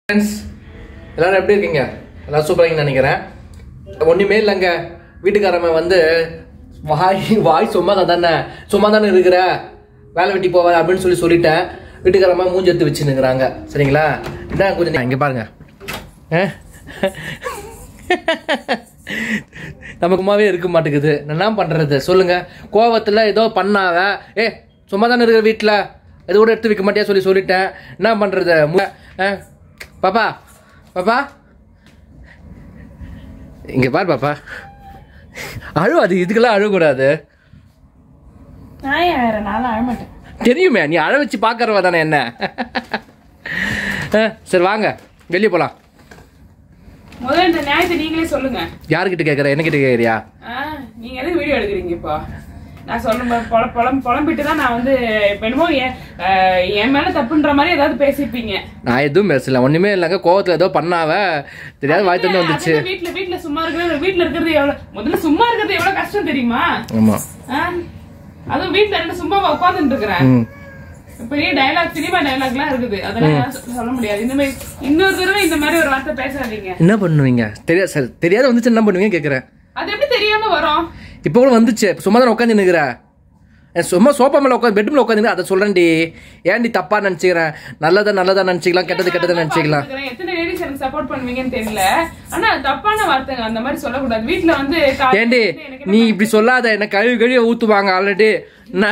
Friends எல்லாரும் எப்படி இருக்கீங்க எல்லாம் சூப்பராக நினைக்கிறேன் ஒன்றுமே இல்லைங்க வீட்டுக்காரம்ம வந்து வாய் வாய் சும்மா தானே சும்மா தானே இருக்கிற வேலை வெட்டி போவ அப்படின்னு சொல்லி சொல்லிட்டேன் வீட்டுக்காரம்மா மூஞ்சி எடுத்து வச்சுன்னுக்குறாங்க சரிங்களா இதான் கொஞ்சம் இங்கே பாருங்க ஆ? நமக்கு சும்மாவே இருக்க மாட்டேங்குது நான் என்ன பண்ணுறது சொல்லுங்க கோவத்தில் ஏதோ பண்ணாவ ஏ சும்மா தானே இருக்கிற வீட்டில் இது கூட எடுத்து வைக்க மாட்டியா சொல்லி சொல்லிட்டேன் என்ன பண்ணுறது பாப்பா பாப்பா இங்கே பார் பாப்பா அழுவாது இதுக்கெல்லாம் அழக்கூடாது நான் ஆயிரம் நாள் அழமாட்டேன் தெரியுமே நீ அழ வச்சு பார்க்கறவ தானே என்ன ஆ, சரி வாங்க வெளியே போகலாம் முதல்ல இந்த நியாயத்தை நீங்களே சொல்லுங்க யாருக்கிட்ட கேட்குற என்னக்கிட்ட கேட்குறியா ஆ, நீங்க எதுக்கு வீடியோ எடுக்கிறீங்க இப்போ நான் சொல்ல பொல பொலம் புலம்பிட்டு தான் நான் வந்து இப்ப என்னமோ என் ஆ, என் மேல தப்புன்ற மாதிரி ஏதாவது பேசிப்பீங்க நான் எதுவும் பேசல ஒன்றுமே இல்லைங்க கோவத்தில் ஏதோ பண்ணாவ தெரியாத வாய் தந்து வந்துச்சு அதுதான் வீட்ல வீட்ல சும்மா இருக்கிறது வீட்ல இருக்கிறது எவ்வளவு முதல்ல சும்மா இருக்கிறது எவ்வளவு கஷ்டம் தெரியுமா ஆமாம் ஆ? அதுவும் வீட்ல ரெண்டு சும்மா உட்காந்துட்டு இருக்கிறேன் ம் பெரிய டயலாக் சினிமா டயலாக்லாம் இருக்குது அதெல்லாம் என்னால சொல்ல- சொல்ல முடியாது இந்த மாதிரி இன்னொரு தடவை இந்த மாதிரி ஒரு வார்த்தை பேசாதீங்க என்ன பண்ணுவீங்க தெரியாது சார் தெரியாத வந்துச்சு என்ன பண்ணுவீங்க கேட்குறேன் அது எப்படி தெரியாம வரும் இப்போ கூட வந்துச்சு சும்மா தான் உட்காந்து நிற்கிற சும்மா சோஃபா மேலே உட்காந்து பெட்ரூமில் உட்காந்து அதை சொல்கிறேன்டி ஏன்டி தப்பா நினச்சிக்கிறேன் நல்லதா நல்லதா நினச்சிக்கலாம் கெட்டது கெட்டதை நினச்சிக்கலாம் பாத்துக்கிறேன். எத்தனை லேடிஸ் எனக்கு சப்போர்ட் பண்ணுவீங்கன்னு தெரியல ஆனா அது தப்பான வார்த்தைங்க அந்த மாதிரி சொல்லக்கூடாது வீட்ல வந்து கா- ஏண்டி எனக்கு நீ இப்படி சொல்லாத என்ன கழுவி கழுவி ஊற்றுவாங்க ஆல்ரெடி என்ன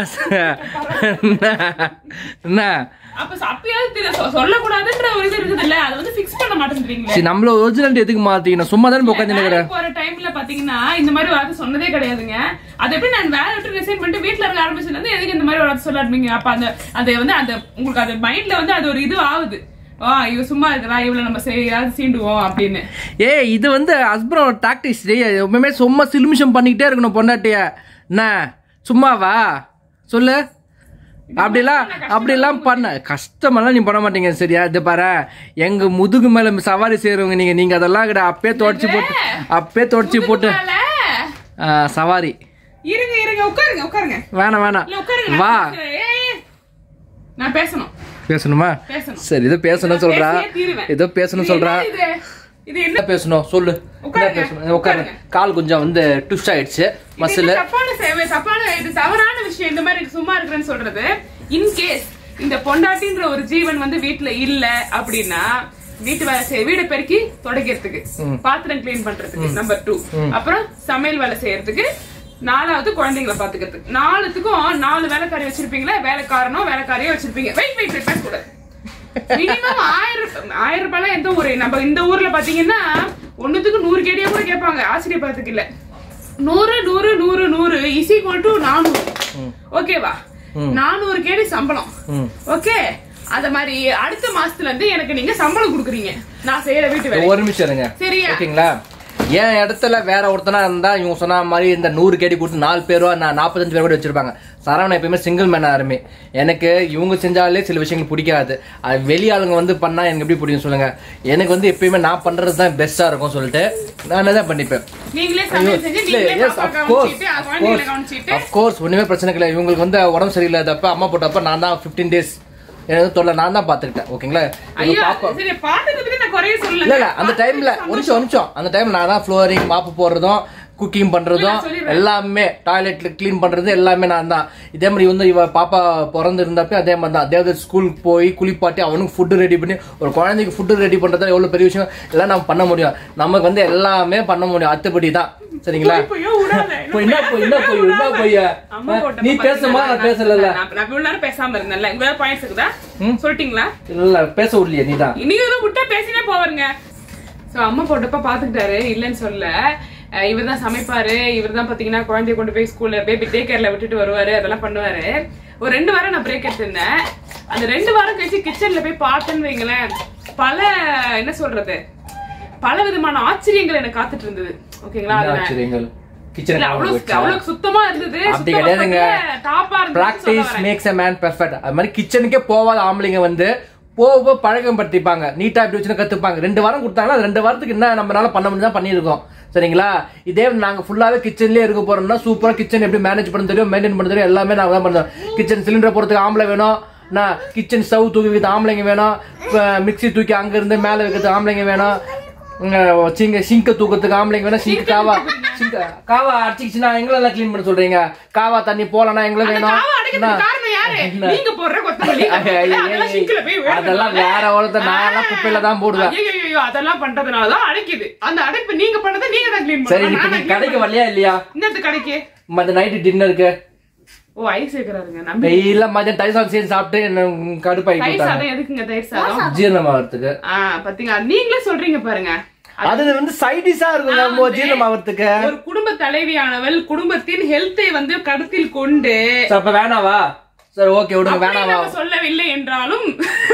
என்ன அப்ப ச- அப்பயாவது தெரிய- சொ- சொல்லக்கூடாதுன்ற ஒரு இது இருக்குது இல்ல அதை வந்து ஃபிக்ஸ் பண்ண மாட்டேன்றீங்களே சரி நம்மள ஒரிஜினல் எதுக்கு மாற்றிக்கணும் சும்மா தானே உட்காந்து நிற்கிற வேலைக்கு போற டைம்ல பாத்தீங்கன்னா இந்த மாதிரி வார்த்தை சொன்னதே கிடையாதுங்க அது எப்படி நான் வேலை விட்டு ரிசைன் பண்ணிட்டு வீட்ல இருக்க ஆரம்பிச்சதுல இருந்து எதுக்கு இந்த மாதிரி வார்த்தை சொல்லாதீங்க அப்ப அந்த அது வந்து அந்த உங்களுக்கு அது மைண்ட்ல வந்து அது ஒரு இது ஆகுது ஆ இவ சும்மா இருக்கிறா இவள நம்ம செய்யாது சீண்டுவோம் அப்படின்னு ஏய் இது வந்து ஹஸ்பண்டோட டாக்டிக்ஸ் எப்பவுமே சும்மா சிலுமிஷம் பண்ணிக்கிட்டே இருக்கணும் பொண்டாட்டிய என்ன சும்மாவா சொல்லு அப்படிலாம் அப்படிலாம் பண்ண கஷ்டமெல்லாம் நீ பண்ண மாட்டீங்க சரியா இது பாரு எங்க முதுகு மேல சவாரி செய்யறவங்க நீங்க நீங்க அதெல்லாம் கிடையாது அப்பயே தொடச்சி போட்டு அப்பயே தொடச்சி போட்டு அதனால, ஆ, சவாரி இருங்க இருங்க உட்காருங்க உட்காருங்க வேணாம் வேணாம் இல்ல உட்காருங்க வா நான் பேசுறேன். ஏய், ஏய். நான் பேசணும் பேசணுமா பேசணும் சரி ஏதோ பேசணும் சொல்றா பேசியே தீருவேன். ஏதோ பேசணும் இது சொல்றா என்ன இது? இது என்ன என்ன பேசணும் சொல்லு என்ன உட்காருங்க, பேசணும் உட்காருங்க கால் கொஞ்சம் வந்து ட்விஸ்ட் ஆயிடுச்சு இது மசில் என்ன தப்பான சேவை தப்பான இது தவறான விஷயம் இந்த மாதிரி சும்மா இருக்கிறேன்னு சொல்றது இன் கேஸ் இந்த பொண்டாட்டின்ற ஒரு ஜீவன் வந்து வீட்ல இல்ல அப்படின்னா வீட்டு வேலை செய்ய வீடை பெருக்கி துடைக்கிறதுக்கு பாத்திரம் க்ளீன் பண்றதுக்கு நம்பர் டூ அப்புறம் சமையல் வேலை செய்யறதுக்கு நாலாவது குழந்தைங்களை பாத்துக்கிறதுக்கு நாலுத்துக்கும் நாலு வேலைக்காரி வச்சிருப்பீங்களா வேலைக்காரனோ வேலைக்காரியோ வச்சிருப்பீங்க வெயிட் வெயிட் வெயிட் பேசக்கூடாது மினிமம் ஆயிரம் ஆயிரம் ரூபாய் எந்த ஊரு நம்ம இந்த ஊர்ல பாத்தீங்கன்னா ஒண்ணுத்துக்கு நூறு கேடியா கூட கேட்பாங்க ஆசிரியர் பார்த்துக்கு இல்ல நூறு நூறு நூறு நூறு இஸ் ஈக்குவல் டு நானூறு ஓகேவா நானூறு கேடி சம்பளம் ஓகே அத மாதிரி அடுத்த மாசத்துல இருந்து எனக்கு நீங்க சம்பளம் கொடுக்குறீங்க நான் செய்யற வீட்டு வேலை ஒரு நிமிஷம் இருங்க சரியா ஓகேங்களா என் இடத்துல வேற ஒருத்தனா இருந்தா இவங்க சொன்ன மாதிரி இந்த நூறு கேடி கொடுத்து நாலு பேரோ நான் நாற்பத்தஞ்சு பேர் கூட வச்சிருப்பாங்க சரவணன் எப்பயுமே சிங்கிள் மேன் ஆருமே எனக்கு இவங்க செஞ்சாலே சில விஷயங்கள் பிடிக்காது அது வெளி ஆளுங்க வந்து பண்ணா எனக்கு எப்படி பிடிக்கும் சொல்லுங்க எனக்கு வந்து எப்பயுமே நான் பண்றது தான் பெஸ்டா இருக்கும் சொல்லிட்டு நான் தான் பண்ணிப்பேன் நீங்களே சமையல் செஞ்சு நீங்களே பாப்பா கவனிச்சிட்டு குழந்தைகளை கவனிச்சிட்டு அப்கோர்ஸ் ஒண்ணுமே பிரச்சனை இல்லை இவங்களுக்கு வந்து உடம்பு சரியில்லாதப்ப அம்மா போட்டப்ப நான் தான் ஃபிஃப்டீன் டேஸ் எனக்கு தொல்லை நான் தான் பாத்துக்கிட்டேன் ஓகேங்களா இவங்க ஐயோ பாப்பா சரி பாட்டுக்கு பத்தி நான் குறைய இல்ல சொல்லல இல்ல அந்த டைம்ல ஒரு நிமிஷம் ஒரு நிமிஷம் அந்த டைம்ல நான் தான் ஃப்ளோரிங் மாப்பு போடுறதும் குக்கிங் பண்றதும் நான் சொல்லிடுறேன். எல்லாமே டாய்லெட்ல க்ளீன் பண்றது எல்லாமே நான் தான் இதே மாதிரி வந்து இவ பாப்பா பிறந்து இருந்தப்ப அதே மாதிரி தான் தேவதர் ஸ்கூலுக்கு போய் குளிப்பாட்டி அவனுக்கு ஃபுட்டு ரெடி பண்ணி ஒரு குழந்தைக்கு ஃபுட்டு ரெடி பண்றது எவ்வளவு பெரிய விஷயம் எல்லாம் நம்ம பண்ண முடியும் நமக்கு வந்து எல்லாமே பண்ண முடியும் அத்துப்படி தான் சரிங்களா பொய்யோ விடாத. இப்போ என்ன பொய் என்ன பொய் என்ன பொய் அம்மா போட்டப்ப நீ பேசுமா பாத்தீங்களா? நான் பேசல நான் நான் இவ்வளவு நேரம் பேசாம இருந்தேன்ல உங்க வேற பாயிண்ட்ஸ் இருக்குதா சொல்லிட்டீங்களா இல்ல பேச விடலையே நீ தான் நீங்க எதுவும் விட்டா பேசினே போவாருங்க சோ அம்மா போட்டப்ப பாத்துக்கிட்டாரு இல்லைன்னு சொல்ல இவர் தான் சமைப்பாரு இவர் தான் பாத்தீங்கன்னா குழந்தைய கொண்டு போய் ஸ்கூல்ல பேபி டே கேர்ல விட்டுட்டு வருவாரு அதெல்லாம் பண்ணுவாரு ஒரு ரெண்டு வாரம் நான் பிரேக் எடுத்திருந்தேன் அந்த ரெண்டு வாரம் கழிச்சு கிச்சன்ல போய் பார்த்தேன்னு வைங்களேன் பல என்ன சொல்றது பல விதமான ஆச்சரியங்கள் எனக்கு காத்துட்டு இருந்தது ஓகேங்களா அது நான்- ஆச்சரியங்கள் இல்ல, கிச்சன் அவ்வளவு அவ்வளவு சுத்தமா இருந்தது அப்படி கிடையாதுங்க டாப்பா இருந்தது practice makes a man perfect அது மாதிரி கிச்சனுக்கே போகாத ஆம்பளைங்க வந்து போக போக பழக்கம் படுத்திப்பாங்க நீட்டா இப்படி வச்சு கத்துப்பாங்க ரெண்டு வாரம் கொடுத்தாங்கன்னா அது ரெண்டு வாரத்துக்கு என்ன நம்மளால பண்ண முடியும் தான் பண்ணியிருக்கோம் சரிங்களா இதே நாங்க ஃபுல்லாவே கிச்சன்லயே இருக்க போறோம்னா சூப்பரா கிச்சன் எப்படி மேனேஜ் பண்ண தெரியும் மெயின்டைன் பண்ண தெரியும் எல்லாமே நாங்க தான் பண்ணுறோம் கிச்சன் சிலிண்டர் போறதுக்கு ஆம்பளை வேணும் நான் கிச்சன் ஸ்டவ் தூக்கி வைக்கிறது ஆம்பளைங்க வேணும் மிக்ஸி தூக்கி அங்க இருந்து மேல வைக்கிறது ஆம்பளைங்க வேணும் சிங்க சிங்க தூக்கத்துக்கு ஆம்பளைங்க வேணும் சிங்க காவா சிங்க காவா அடிச்சிச்சுன்னா எங்களெல்லாம் க்ளீன் பண்ண சொல்றீங்க காவா தண்ணி போலனா எங்களை அந்த வேணும் காவா அடைக்கிறதுக்கு காரணம் யாரு என்ன? நீங்க போடுற கொத்தமல்லி ஐய, ஐய, அதெல்லாம் ஐய, சிங்க்ல போய் விழுந்துடும். அதெல்லாம் வேற ஒருத்தர் நான் எல்லாம் குப்பையில தான் போடுவேன் ஐயையையோ, அதெல்லாம் பண்றதுனாலதான் அடைக்குது அந்த அடைப்பு நீங்க பண்ணதை நீங்க தான் க்ளீன் சரி பண்ணணும் இப்ப நான் நீ clean கடைக்கு பண்ண- வரலையா இல்லையா என்னது கடைக்கு மத்த நைட்டு டின்னருக்கு ஓ ஐஸ் வைக்கிறாருங்க நம்பி இல்ல மதியம் டைசான் சேர்ந்து சாப்பிட்டு என்ன கடுப்பாக்கி தயிர் விட்டாங்க சாதம் எதுக்குங்க தயிர் சாதம் ஜீரணமாகறதுக்கு ஆ பாத்தீங்க நீங்களே சொல்றீங்க பாருங்க அது வந்து சைடிஷா இருக்கும் நம்ம ஜீரணமாகறதுக்கு ஒரு குடும்ப தலைவியானவள் குடும்பத்தின் ஹெல்த்தை வந்து கருத்தில் கொண்டு சரி அப்ப வேணாவா சரி ஓகே விடுங்க அப்படி வேணாவா நம்ம சொல்லவில்லை என்றாலும்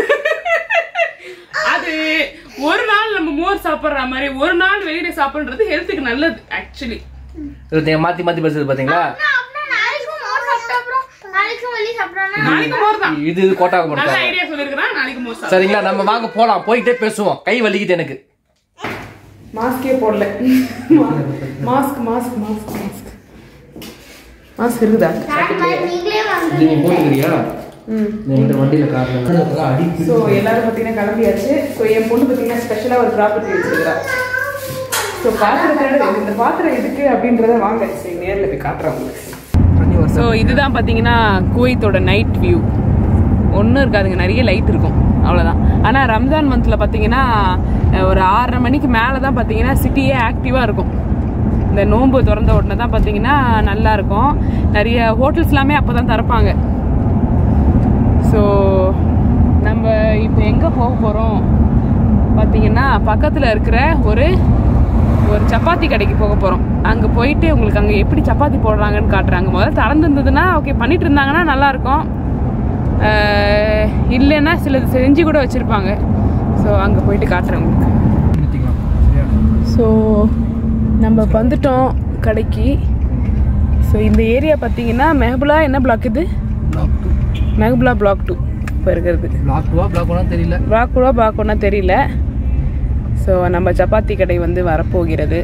அது ஒரு நாள் நம்ம மோர் சாப்பிடுற மாதிரி ஒரு நாள் வெளியில சாப்பிடுறது ஹெல்த்துக்கு நல்லது ஆக்சுவலி இது மாத்தி மாத்தி பேசுறது பாத்தீங்களா அப்புறம் நாளைக்கும் மோர் சாப்பிட்ட அப்புறம் நாளைக்கும் வெளியே சாப்பிட்றானா நாளைக்கு மோர் தான் இது இது கோட்டாக நல்ல போட்டாங்க ஐடியா சொல்லிருக்கிறேன் நாளைக்கு மோர் சாப்பிடு சரிங்களா நம்ம வாங்க போலாம் போயிட்டே பேசுவோம் கை வலிக்குது எனக்கு மாஸ்கே போடல mask mask mask mask mask இருக்குதா நீங்களே வந்து நீங்க போட்டுக்கிறியா ம் இந்த வண்டியில காரணம் அடி ஸோ எல்லாரும் பார்த்தீங்கன்னா கிளம்பியாச்சு ஸோ என் பொண்ணு பார்த்தீங்கன்னா ஸ்பெஷலாக ஒரு ப்ராப்பர்ட்டி வச்சிருக்கிறா ஸோ பாத்திரத்தோட இந்த பாத்திரம் எதுக்கு அப்படின்றத வாங்க சரி நேரில் போய் காட்டுறேன் உங்களுக்கு ஸோ இதுதான் பார்த்தீங்கன்னா குவைத்தோட நைட் வியூ ஒன்றும் இருக்காதுங்க நிறைய லைட் இருக்கும் அவ்வளோதான் ஆனால் ரம்ஜான் மந்தில் பார்த்தீங்கன்னா அஹ், ஒரு ஆறரை மணிக்கு மேலே தான் பார்த்தீங்கன்னா சிட்டியே ஆக்டிவாக இருக்கும் இந்த நோன்பு திறந்த உடனே தான் பார்த்தீங்கன்னா நல்லா இருக்கும் நிறைய ஹோட்டல்ஸ் எல்லாமே அப்போ தான் திறப்பாங்க ஸோ நம்ம இப்போ எங்கே போக போகிறோம் பார்த்தீங்கன்னா பக்கத்தில் இருக்கிற ஒரு ஒரு சப்பாத்தி கடைக்கு போக போகிறோம் அங்கே போயிட்டு உங்களுக்கு அங்கே எப்படி சப்பாத்தி போடுறாங்கன்னு காட்டுறாங்க முதல்ல திறந்துருந்ததுன்னா ஓகே பண்ணிட்டு இருந்தாங்கன்னா நல்லாயிருக்கும் இல்லைன்னா சிலது செஞ்சு கூட வச்சுருப்பாங்க ஸோ அங்கே போயிட்டு காட்டுறேன் உங்களுக்கு ஸோ நம்ம வந்துட்டோம் கடைக்கு ஸோ இந்த ஏரியா பார்த்தீங்கன்னா மெஹபுலா என்ன பிளாக் இது மெஹபுலா பிளாக் டூ இப்போ இருக்கிறது பிளாக் டூவா பிளாக் ஒன்னா தெரியல பிளாக் கூட பிளாக் ஒன்றா தெரியல ஸோ நம்ம சப்பாத்தி கடை வந்து வரப்போகிறது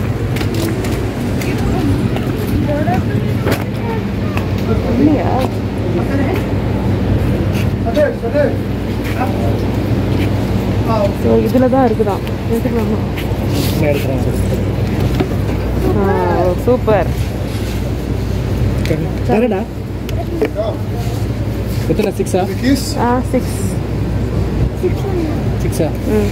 இல்லையா ஸோ இதில் தான் இருக்குதான் எடுத்துக்கலாமா சூப்பர் சரிடா எத்தனை சிக்ஸா ஆ சிக்ஸ் சிக்ஸா ம்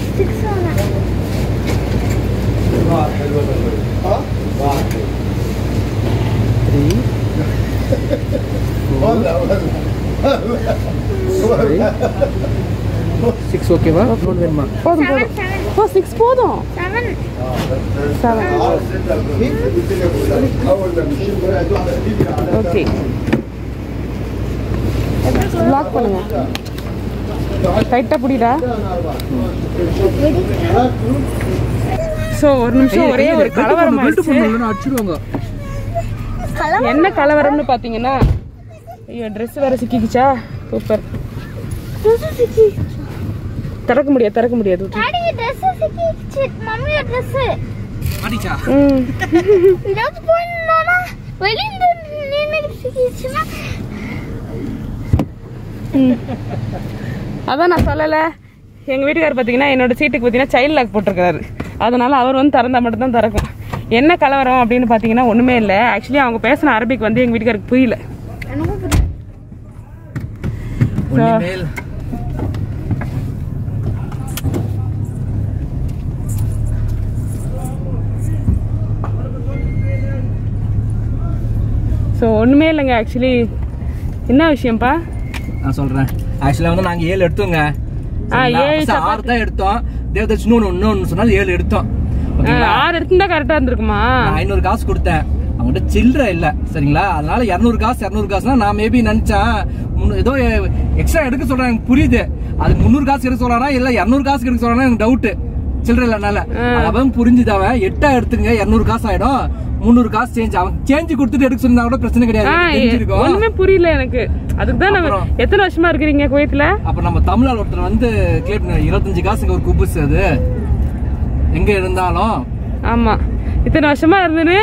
சிக்ஸ் ஓகேவா நோட் வேணுமா போதும் போதும் ஓ சிக்ஸ் போதும் செவன் செவன் ஓகே லாக் பண்ணுங்க டைட்டா புடிடா ஸோ ஒரு நிமிஷம் ஒரே ஒரு கலவரம் ஆயிடுச்சு அடிச்சிடுவாங்க என்ன கலவரம்னு பார்த்தீங்கன்னா ஐயோ ட்ரெஸ் வேற சிக்கிக்கிச்சா சூப்பர் திறக்க முடியாது திறக்க முடியாது விட்டு. டாடி ட்ரெஸ் சிக்கிச்சு மம்மியோட ட்ரெஸ் அடிச்சா ம் ஏதாவது போயிடணும்னா வெளியிருந்து நின்று சிக்கிச்சுன்னா அதான் நான் சொல்லலை எங்கள் வீட்டுக்காரர் பார்த்தீங்கன்னா என்னோட சீட்டுக்கு பார்த்தீங்கன்னா சைல்ட் லாக் போட்டிருக்காரு அதனால அவர் வந்து திறந்தா மட்டும் தான் திறக்கும் என்ன கலவரம் அப்படின்னு பார்த்தீங்கன்னா ஒன்றுமே இல்லை ஆக்சுவலி அவங்க பேசின அரபிக் வந்து எங்கள் வீட்டுக்காருக்கு புரியல எனக்கும் புரியல. ஒன்னிமேல் ஸோ ஒன்றுமே இல்லைங்க ஆக்சுவலி என்ன விஷயம்ப்பா நான் சொல்றேன் ஆக்சுவலா வந்து நாங்க ஏழு எடுத்தோங்க ஆ, சரிங்களா? ஏழு First சப்பாத்தி. ஆறு தான் எடுத்தோம் தேவதர்ஷன் ஒன்று ஒன்று சொன்னால் ஏழு எடுத்தோம் ஓகேங்களா ஆறு எடுத்துருந்தா கரெக்டாக இருந்திருக்குமா நான் ஐநூறு காசு கொடுத்தேன் அவங்ககிட்ட சில்லற இல்ல சரிங்களா அதனால இரநூறு காசு இரநூறு காசுனா நான் மேபி நினைச்சேன் முன்னூ- ஏதோ எக்ஸ்ட்ரா எடுக்க சொல்றேன் எனக்கு புரியுது அது முந்நூறு காசு எடுக்க சொல்றானா இல்ல இரநூறு காசு எடுக்க சொல்றானா எனக்கு டவுட் சில்லற இல்லனால அவன் புரிஞ்சுது அவன் எட்டா எடுத்துங்க இரநூறு காசு ஆயிடும் முந்நூறு காசு சேஞ்ச் அவன் சேஞ்ச் கொடுத்துட்டு எடுக்க சொன்னா கூட பிரச்சனை கிடையாது ஆ எனக்கு தெரிஞ்சிருக்கும் ஒன்றுமே புரியல எனக்கு அதுக்கு தான் நம்ம அப்புறம்? எத்தனை வருஷமா இருக்கிறீங்க குவைத்தில் அப்ப நம்ம தமிழ்நாடு ஒருத்தர் வந்து கிளியர் இருபத்தஞ்சு காசுங்க ஒரு குபுஸ் அது எங்க இருந்தாலும் ஆமா இத்தனை வருஷமா இருந்துன்னு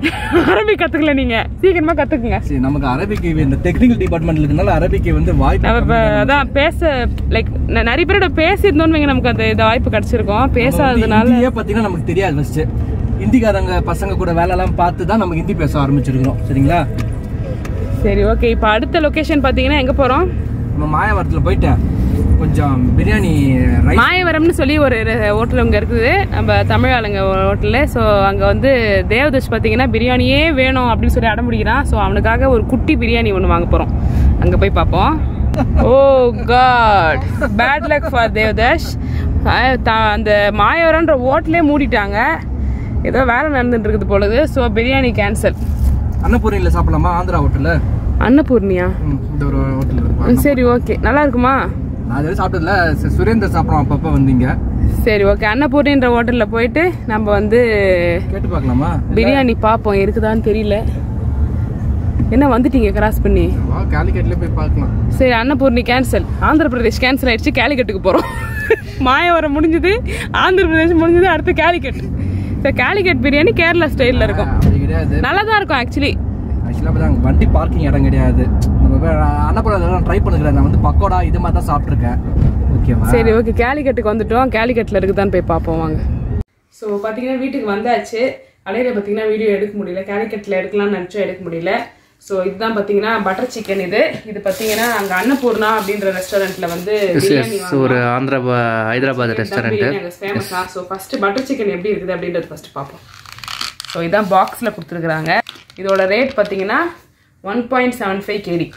அரபிக் கத்துக்கல நீங்க சீக்கிரமா கத்துக்குங்க சரி நமக்கு அரபிக்கு இந்த டெக்னிக்கல் டிபார்ட்மெண்ட் இருக்கனால அரபிக்கு வந்து வாய்ப்பு நம்ம இப்ப அதான் பேச லைக் நிறைய பேரோட பேசியிருந்தோம்னு வைங்க நமக்கு அந்த இந்த வாய்ப்பு கிடைச்சிருக்கும் பேசாததுனால ஹிந்தியே பார்த்தீங்கன்னா நமக்கு தெரியாது ஃபர்ஸ்ட் ஹிந்திக்காரங்க பசங்க கூட வேலைலாம் பார்த்து தான் நம்ம ஹிந்தி பேச ஆரம்பிச்சிருக்கிறோம் சரிங்களா சரி ஓகே இப்போ அடுத்த லொகேஷன் பாத்தீங்கன்னா எங்க போறோம் நம்ம மாயாவரத்தில் போயிட்டு கொஞ்சம் பிரியாணி ரைஸ் மாயவரம்னு சொல்லி ஒரு ஹோட்டல் அங்கே இருக்குது நம்ம தமிழ் ஆளுங்க ஹோட்டலு ஸோ அங்கே வந்து தேவதர்ஷ் பார்த்தீங்கன்னா பிரியாணியே வேணும் அப்படின்னு சொல்லி அடம் பிடிக்கிறான் ஸோ அவனுக்காக ஒரு குட்டி பிரியாணி ஒன்று வாங்க போகிறோம் அங்கே போய் பார்ப்போம் oh god bad luck for Devadarsh அஹ் த- அந்த மாயவரம்ன்ற ஹோட்டலே மூடிட்டாங்க ஏதோ வேலை நடந்துட்டு இருக்குது போலது ஸோ பிரியாணி கேன்சல் அன்னபூரியில் சாப்பிடலாமா ஆந்திரா ஹோட்டலில் அன்னபூர்ணியா இந்த ஒரு ஹோட்டல் இருக்கு சரி ஓகே நல்லா இருக்குமா நான் இது சாப்பிட்டதுல சு- சுரேந்தர் சாப்பிட்றோம் அப்பப்போ வந்தீங்க சரி ஓகே அன்னபூர்ணின்ற ஹோட்டலில் போயிட்டு நம்ம வந்து கேட்டு பார்க்கலாமா பிரியாணி பார்ப்போம் இருக்குதான்னு தெரியல என்ன வந்துட்டீங்க கிராஸ் பண்ணி வா கேலிக்கேட்லேயே போய் பார்க்கலாம் சரி அன்னபூர்ணி கேன்சல் ஆந்திர பிரதேஷ் கேன்சல் ஆயிடுச்சு கேலிக்கட்டுக்கு போகிறோம் மாயவரம் முடிஞ்சது ஆந்திர பிரதேஷ் முடிஞ்சது அடுத்து கேலிக்கட் சரி கேலிக்கட் பிரியாணி கேரளா ஸ்டைலில் இருக்கும் அப்படி கிடையாது நல்லா தான் இருக்கும் ஆக்சுவலி ஆக்சுவலாக பார்த்தா அங்கே வண்டி பார்க்கிங் இடம் கிடையாது நம்ம போய் அன்னபுரம் ட்ரை பண்ணுறேன் நான் வந்து பக்கோடா இது மாதிரி தான் சாப்பிட்ருக்கேன் ஓகேவா சரி ஓகே கேலிக்கட்டுக்கு வந்துட்டோம் கேலிக்கட்டில் இருக்குதான்னு போய் பார்ப்போம் வாங்க ஸோ பார்த்தீங்கன்னா வீட்டுக்கு வந்தாச்சு அலையில பார்த்தீங்கன்னா வீடியோ எடுக்க முடியல கேலிக்கட்டில் எடுக்கலாம்னு நினச்சோம் எடுக்க முடியல ஸோ இதுதான் பார்த்தீங்கன்னா பட்டர் சிக்கன் இது இது பார்த்தீங்கன்னா அங்கே அன்னபூர்ணா அப்படின்ற ரெஸ்டாரண்ட்டில் வந்து பிரியாணி ஒரு ஆந்திரா ஹைதராபாத் ஃபேமஸ் தான் ஸோ ஃபஸ்ட்டு பட்டர் சிக்கன் எப்படி இருக்குது அப்படின்றது ஃபஸ்ட்டு பார்ப்போம் ஸோ இதான் பாக்ஸில் கொடுத்துருக்குறாங்க இதோட ரேட் பார்த்தீங்கன்னா ஒன் பாயிண்ட் செவன் ஃபைவ் கேடி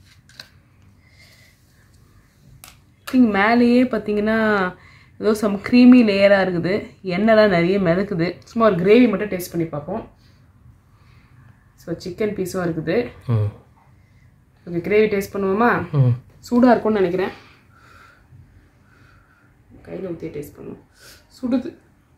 திங் மேலேயே பார்த்தீங்கன்னா ஏதோ சம் க்ரீமி லேயராக இருக்குது எண்ணெய்லாம் நிறைய மிதக்குது சும்மா ஒரு கிரேவி மட்டும் டேஸ்ட் பண்ணி பார்ப்போம் ஸோ சிக்கன் பீஸும் இருக்குது ம் ஓகே கிரேவி டேஸ்ட் பண்ணுவோமா ம் சூடாக இருக்கும்னு நினைக்கிறேன் கையில் ஊற்றி டேஸ்ட் பண்ணுவோம் சுடுது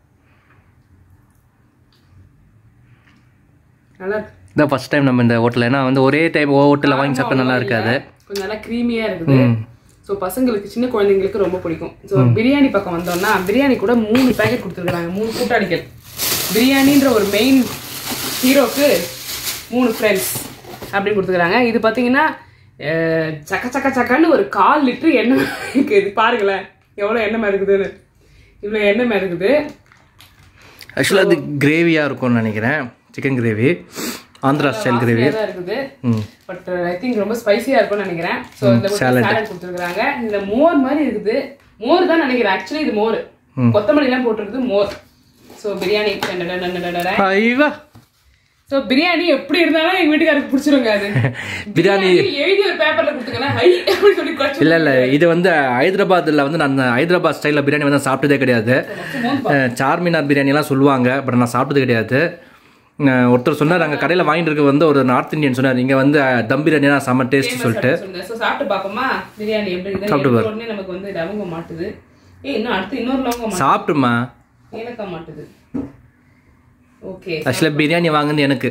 நல்லா இருக்கு இதான் ஃபர்ஸ்ட் டைம் நம்ம இந்த ஹோட்டலில் ஏன்னா வந்து ஒரே டைம் ஹோட்டலில் வாங்கி சாப்பிட்டா நல்லா இருக்காது கொஞ்சம் நல்லா க்ரீமியாக இருக்குது ஸோ பசங்களுக்கு சின்ன குழந்தைங்களுக்கு ரொம்ப பிடிக்கும் ஸோ பிரியாணி பக்கம் வந்தோம்னா பிரியாணி கூட மூணு பேக்கெட் கொடுத்துருக்காங்க மூணு கூட்டாளிகள் பிரியாணின்ற ஒரு மெயின் ஹீரோக்கு மூணு ஃப்ரெண்ட்ஸ் அப்படின்னு கொடுத்துருக்காங்க இது பார்த்தீங்கன்னா அஹ், சக்க சக்க சக்கன்னு ஒரு கால் லிட்டரு எண்ணெய் இருக்குது பாருங்களேன் எவ்வளோ எண்ணெய் இருக்குதுன்னு இவ்வளோ எண்ணெய் இருக்குது ஆக்சுவலாக அது கிரேவியாக இருக்கும்னு நினைக்கிறேன் chicken gravy Andhra style gravy வாசனையா தான் இருக்குது ம் பட் ஐ திங்க் ரொம்ப ஸ்பைசியா இருக்கும்னு நினைக்கிறேன் ஸோ இந்த சாலட் கொடுத்துருக்காங்க இந்த மோர் மாதிரி இருக்குது மோர் தான் நினைக்கிறேன் ஆக்சுவலி இது மோர் கொத்தமல்லி எல்லாம் போட்டிருக்குது மோர் ஸோ பிரியாணி ஐவா ஸோ பிரியாணி எப்படி இருந்தாலும் எங்க வீட்டுக்காரருக்கு பிடிச்சிருங்க அது பிரியாணி எழுதி ஒரு பேப்பர்ல கொடுத்துக்கலாம் ஹை அப்படின்னு சொல்லி குறைச்சு இல்லை இல்லை இது வந்து ஹைதராபாத்தில் வந்து நான் ஹைதராபாத் ஸ்டைலில் பிரியாணி வந்து நான் சாப்பிட்டதே கிடையாது அஹ், சார்மினார் பிரியாணிலாம் சொல்லுவாங்க பட் நான் சாப்பிட்டது கிடையாது அஹ், ஒருத்தர் சொன்னார் அங்கே கடையில் வாங்கிட்டு இருக்க வந்து ஒரு நார்த் இந்தியன் சொன்னார் இங்கே வந்து அஹ், தம் பிரியாணினா செம்ம டேஸ்ட் சொல்லிட்டு ஸோ சாப்பிட்டு பார்ப்போமா பிரியாணி எப்படி இருக்குது சாப்பிட்டு பாரு. உடனே நமக்கு வந்து லவங்க மாட்டுது ஏய் இன்னும் அடுத்து இன்னொரு லவங்க மாட்டுது சாப்பிட்டுமா ஏலக்காய் மாட்டுது ஓகே ஆக்சுவலாக பிரியாணி வாங்குனது எனக்கு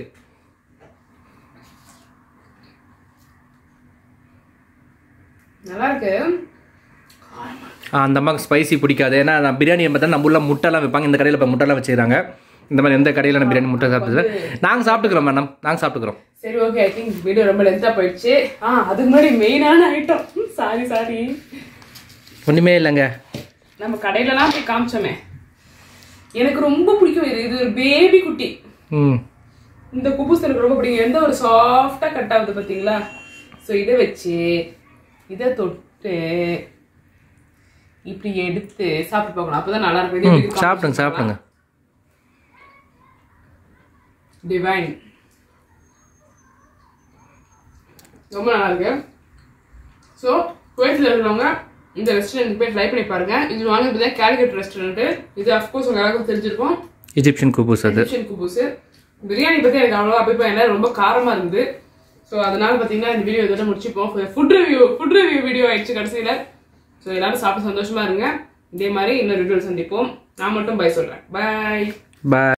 நல்லா இருக்கு ஆ, அந்த அம்மாவுக்கு ஸ்பைசி பிடிக்காது ஏன்னா நான் பிரியாணி பார்த்தா நம்ம உள்ள முட்டைலாம் வைப்பாங்க இந்த கடையில் இப்போ முட்டைலாம் வச்சுக்கிறாங்க இந்த மாதிரி எந்த கடையில் நான் பிரியாணி முட்டை சாப்பிட்டது நாங்கள் சாப்பிட்டுக்கிறோம் மேடம் நாங்கள் சாப்பிட்டுக்கிறோம் சரி ஓகே ஐ திங்க் வீடியோ ரொம்ப லென்த்தாக போயிடுச்சு ஆ அதுக்கு முன்னாடி மெயினான ஐட்டம் சாரி சாரி ஒன்றுமே இல்லைங்க நம்ம கடையிலலாம் போய் காமிச்சோமே எனக்கு ரொம்ப பிடிக்கும் இது இது ஒரு பேபி குட்டி ம் இந்த குபூஸ் எனக்கு ரொம்ப பிடிக்கும் எந்த ஒரு சாஃப்டாக கட் ஆகுது பார்த்தீங்களா ஸோ இதை வச்சு இதை தொட்டு இப்படி எடுத்து சாப்பிட்டு பார்க்கணும் அப்பதான் நல்லா இருக்கும் இது எப்படி சாப்பிடுங்க சாப்பிடுங்க டிவைன் ரொம்ப நல்லா இருக்கு ஸோ குவைத்தில் இருக்கிறவங்க இந்த ரெஸ்டாரண்ட் போய் ட்ரை பண்ணி பாருங்க இது வாங்கினது தான் கேலிகட் ரெஸ்டாரண்ட் இது அஃப்கோர்ஸ் உங்க எல்லாருக்கும் தெரிஞ்சிருக்கும் எஜிப்சியன் குபூஸ் அது எஜிப்சியன் குபூஸ் பிரியாணி பத்தி எனக்கு அவ்வளோ அபிப்பிராயம் இல்லை ரொம்ப காரமா இருந்தது ஸோ அதனால பார்த்தீங்கன்னா இந்த வீடியோ இதோட முடிச்சுப்போம் food review food review video ஆயிடுச்சு கடைசியில் ஸோ எல்லாரும் சாப்பிட்டு சந்தோஷமா இருங்க இதே மாதிரி இன்னொரு வீடியோ சந்திப்போம் நான் மட்டும் பை சொல்றேன் பை பாய்